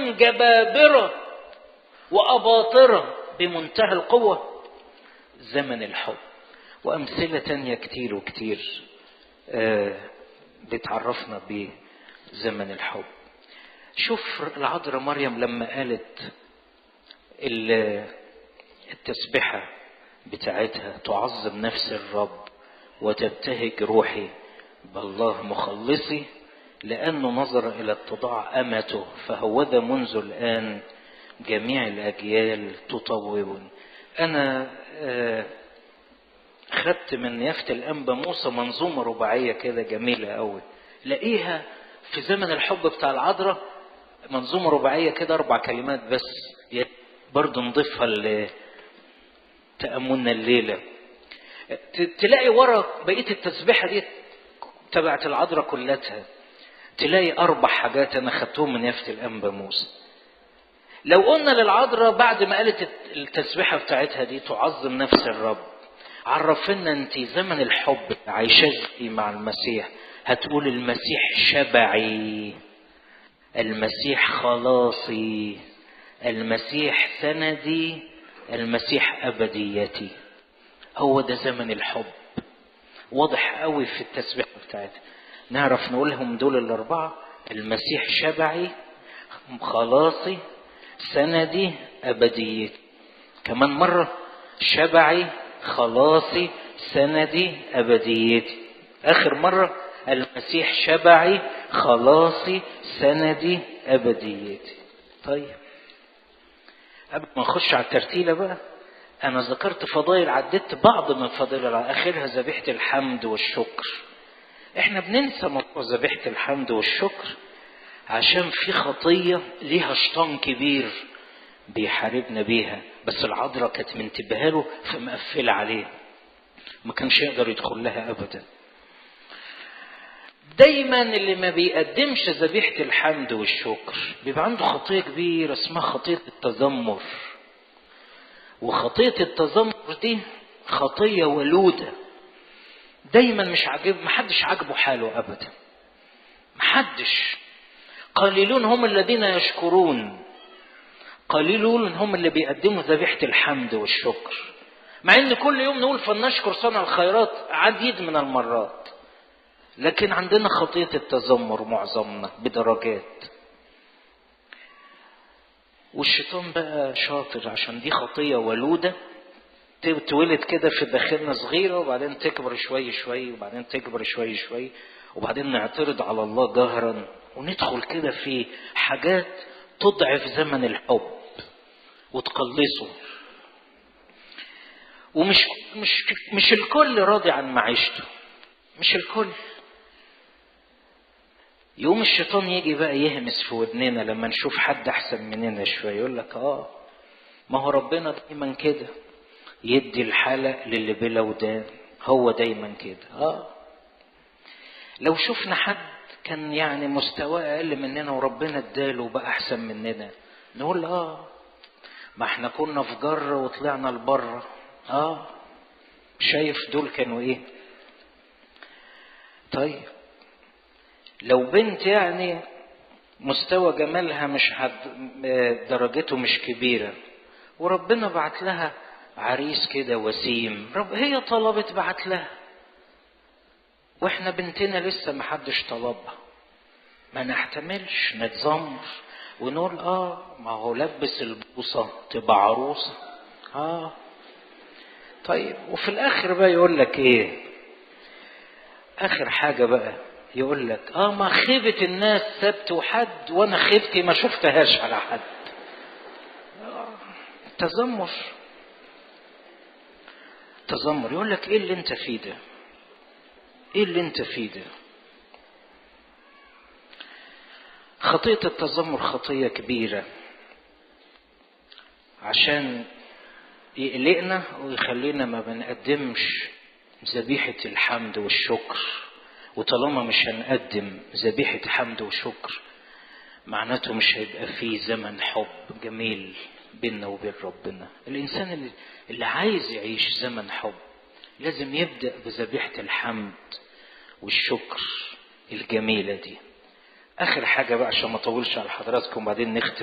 جبابرة وأباطرة بمنتهى القوة زمن الحب وأمثلة تانية كتير وكتير آه بتعرفنا بزمن الحب شوف العذراء مريم لما قالت التسبحة بتاعتها تعظم نفس الرب وتبتهج روحي بالله مخلصي لأنه نظر إلى اتضاع أمته فهوذا منذ الآن جميع الأجيال تطوبني أنا خدت من يافت الأنبا موسى منظومة رباعية كده جميلة أوي لاقيها في زمن الحب بتاع العذراء منظومة رباعية كده أربع كلمات بس برضه نضيفها لتأملنا الليلة تلاقي ورا بقية التسبيحة دي تبعت العذراء كلتها تلاقي أربع حاجات أنا خدتهم من يافت الأنبا موسى لو قلنا للعذراء بعد ما قالت التسبيحة بتاعتها دي تعظم نفس الرب عرفنا انت زمن الحب عايشة مع المسيح هتقول المسيح شبعي المسيح خلاصي المسيح سندي المسيح أبديتي هو ده زمن الحب واضح قوي في التسبيح بتاعتها نعرف نقولهم دول الأربعة المسيح شبعي خلاصي سندي أبديتي كمان مرة شبعي خلاصي سندي أبديتي آخر مرة المسيح شبعي خلاصي سندي أبديتي طيب قبل ما نخش على الترتيلة بقى أنا ذكرت فضائل عديت بعض من فضائل آخرها ذبيحة الحمد والشكر إحنا بننسى موضوع ذبيحة الحمد والشكر عشان في خطية ليها شيطان كبير بيحاربنا بيها بس العذراء كانت منتبهه له فمقفلة عليه ما كانش يقدر يدخل لها أبدا دايما اللي ما بيقدمش ذبيحة الحمد والشكر بيبقى عنده خطية كبيرة اسمها خطية التذمر وخطية التذمر دي خطية ولودة دايما مش عاجب محدش عاجبه حاله أبدا محدش قليلون هم الذين يشكرون قليلون هم اللي بيقدموا ذبيحة الحمد والشكر مع ان كل يوم نقول فلنشكر صنع الخيرات عديد من المرات لكن عندنا خطية التذمر معظمنا بدرجات والشيطان بقى شاطر عشان دي خطية ولودة تولد كده في داخلنا صغيرة وبعدين تكبر شوي شوي وبعدين تكبر شوي شوي وبعدين نعترض على الله جهرا وندخل كده في حاجات تضعف زمن الحب وتقلصه ومش مش مش الكل راضي عن معيشته مش الكل يوم الشيطان يجي بقى يهمس في ودننا لما نشوف حد احسن مننا شويه يقول لك اه ما هو ربنا دايما كده يدي الحلق للي بلا ودان هو دايما كده اه لو شفنا حد كان يعني مستواه اقل مننا وربنا اداله وبقى احسن مننا نقول اه ما احنا كنا في جر وطلعنا لبره اه شايف دول كانوا ايه طيب لو بنت يعني مستوى جمالها مش حد درجته مش كبيرة وربنا بعت لها عريس كده وسيم رب هي طلبت بعت لها واحنا بنتنا لسه ما حدش طلبها ما نحتملش نتذمر ونقول اه ما هو لبس البوصة تبقى عروسة اه طيب وفي الاخر بقى يقول لك ايه اخر حاجة بقى يقول لك اه ما خيبة الناس سبت وحد وانا خيبتي ما شفتهاش على حد آه. تذمر تذمر يقول لك ايه اللي انت فيه ده ايه اللي انت فيه ده خطية التذمر خطية كبيرة عشان يقلقنا ويخلينا ما بنقدمش ذبيحة الحمد والشكر وطالما مش هنقدم ذبيحة حمد وشكر معناته مش هيبقى فيه زمن حب جميل بيننا وبين ربنا الإنسان اللي, اللي عايز يعيش زمن حب لازم يبدأ بذبيحة الحمد والشكر الجميلة دي آخر حاجة بقى عشان ما أطولش على حضراتكم بعدين نختم